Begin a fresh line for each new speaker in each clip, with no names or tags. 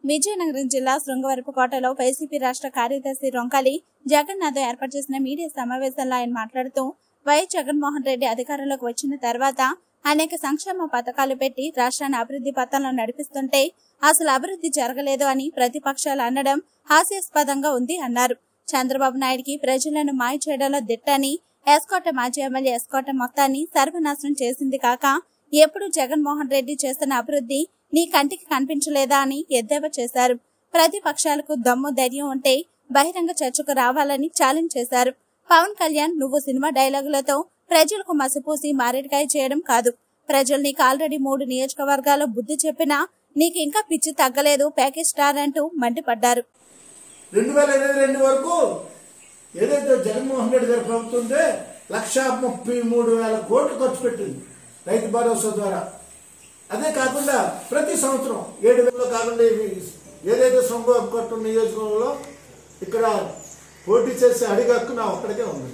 విజయనగరం జిల్లా శృంగవరపుకోటలో వైసీపీ రాష్ట్ర కార్యదర్శి రొంకాలి జగన్నాథ్ ఏర్పాటు చేసిన మీడియా సమావేశంలో ఆయన మాట్లాడుతూ వైఎస్ జగన్మోహన్ రెడ్డి అధికారంలోకి వచ్చిన తర్వాత అనేక సంక్షేమ పథకాలు పెట్టి రాష్ట్రాన్ని అభివృద్ధి పథంలో నడిపిస్తుంటే అసలు అభివృద్ధి జరగలేదు అని ప్రతిపక్షాలు అనడం హాస్యాస్పదంగా ఉంది అన్నారు చంద్రబాబు నాయుడికి ప్రజలను మాయ చేయడంలో దిట్టని ఎస్కోట మాజీ ఎమ్మెల్యే ఎస్కోట మొత్తాన్ని సర్వనాశనం చేసింది కాక ఎప్పుడు జగన్మోహన్ రెడ్డి చేస్తున్న అభివృద్ధి నీ కంటికి కనిపించలేదా అని ఎద్దేవా చేశారు ప్రతిపక్షాలకు దమ్ము ధైర్యం ఉంటే బహిరంగ చర్చకు రావాలని ఛాలెంజ్ చేశారు పవన్ కళ్యాణ్ నువ్వు సినిమా డైలాగులతో ప్రజలకు మసిపూసి మారేడుకాయ చేయడం కాదు ప్రజలు నీకు ఆల్రెడీ మూడు నియోజకవర్గాల్లో బుద్ధి చెప్పినా నీకు ఇంకా పిచ్చి తగ్గలేదు ప్యాకేజ్ స్టార్ అంటూ మండిపడ్డారు
రెండు వేల ఇరవై రెండు వరకు ఏదైతే జగన్మోహన్ రెడ్డి గారి ప్రభుత్వం ఉంటే లక్ష ముప్పై మూడు వేల కోట్లు ఖర్చు పెట్టింది రైతు భరోసా ద్వారా అదే కాకుండా ప్రతి సంవత్సరం ఏడు వేలలో కాకుండా ఇవి ఏదైతే సొంగొట్టు నియోజకవర్గంలో ఇక్కడ పోటీ చేసే అడిగక్కు నా ఒక్కడికే ఉంది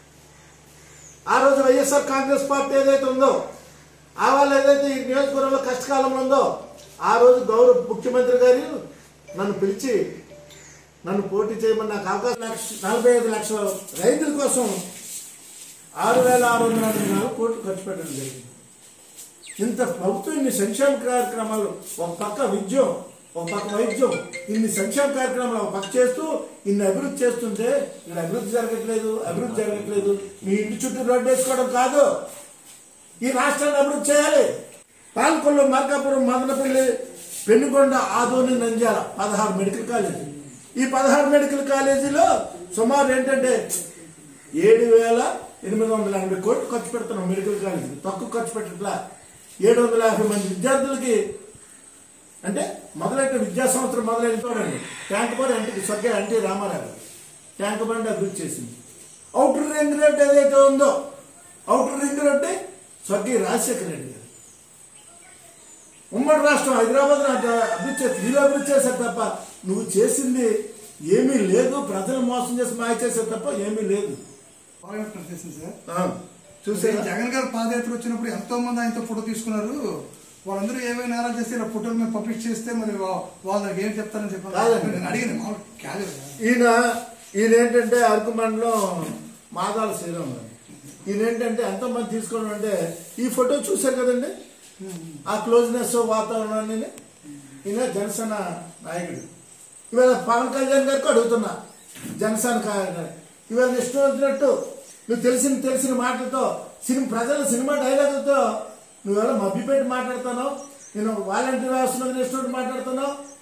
ఆ రోజు వైఎస్ఆర్ కాంగ్రెస్ పార్టీ ఏదైతే ఉందో ఆ వాళ్ళు ఏదైతే ఈ నియోజకవర్గంలో కష్టకాలంలో ఉందో ఆ రోజు గౌరవ ముఖ్యమంత్రి గారు నన్ను పిలిచి నన్ను పోటీ చేయమని నాకు అవకాశం లక్ష నలభై ఐదు లక్షల రైతుల కోసం ఆరు వేల ఆరు వందల నలభై నాలుగు కోట్లు ఖర్చు పెట్టడం జరిగింది ఇంత ప్రభుత్వం ఇన్ని సంక్షేమ కార్యక్రమాలు ఒక పక్క విద్యం ఒక పక్క వైద్యం ఇన్ని సంక్షేమ కార్యక్రమాలు ఒక పక్క చేస్తూ ఇన్ని అభివృద్ధి చేస్తుంటే ఇక్కడ అభివృద్ధి జరగట్లేదు అభివృద్ధి జరగట్లేదు మీ ఇంటి చుట్టూ రోడ్డు వేసుకోవడం కాదు ఈ రాష్ట్రాన్ని అభివృద్ధి చేయాలి పాలకొల్లు మార్కాపురం మదనపల్లి పెనుగొండ ఆదోని నంద్యాల పదహారు మెడికల్ కాలేజీ ఈ పదహారు మెడికల్ కాలేజీలో సుమారు ఏంటంటే ఏడు వేల ఎనిమిది వందల ఎనభై కోట్లు ఖర్చు పెడుతున్నాం మెడికల్ కాలేజీ తక్కువ ఖర్చు పెట్టట్లా ఏడు వందల యాభై మంది విద్యార్థులకి అంటే మొదలైన విద్యా సంవత్సరం మొదలైన చూడండి ట్యాంక్ బండ్ అంటే స్వర్గ ఎన్టీ రామారావు గారు. ట్యాంక్ బండ్ అభివృద్ధి చేసింది అవుటర్ రింగ్ రోడ్ ఏదైతే ఉందో అవుటర్ రింగ్ రోడ్ స్వర్గీయ రాజశేఖర రెడ్డి గారు ఉమ్మడి రాష్ట్రం హైదరాబాద్ అభివృద్ధి చేసి వీళ్ళు అభివృద్ధి చేశారు తప్ప నువ్వు చేసింది ఏమీ లేదు ప్రజలు మోసం చేసి మాయ చేశారు తప్ప ఏమీ లేదు
పార్లమెంట్ చేసింది సార్
ఆ, చూసే
జగన్ గారు పాదయాత్ర వచ్చినప్పుడు ఎంతో మంది ఆయనతో ఫోటో తీసుకున్నారు వాళ్ళందరూ ఏమైనా నేరాలు చేస్తే ఇలా ఫోటోలు మేము పబ్లిష్ చేస్తే మరి వా- వాళ్ళు నాకు ఏం చెప్తారని చెప్పాను
కాదండి.
నేను అడిగాను మామూలు క్యాజువల్ గా.
ఈయన ఈయన ఏంటంటే అరకు మండలం మాదాల శ్రీరామ్ గారు ఈయన ఏంటంటే ఎంతమంది తీసుకోవడం అంటే ఈ ఫోటో చూశారు కదండి ఆ క్లోజ్నెస్ వాతావరణాన్ని ఈయన జనసేన నాయకుడు ఇవాళ పవన్ కళ్యాణ్ గారికి అడుగుతున్నా జనసేన కా- ఇవాళ ఇష్టం వచ్చినట్టు నువ్వు తెలిసిన తెలిసిన మాటలతో సినిమా ప్రజల సినిమా డైలాగులతో నువ్వు ఎలా మభ్యపెట్టి మాట్లాడుతున్నావు నేను వాలంటీర్ వ్యవస్థలో ఇష్టం మాట్లాడుతున్నావు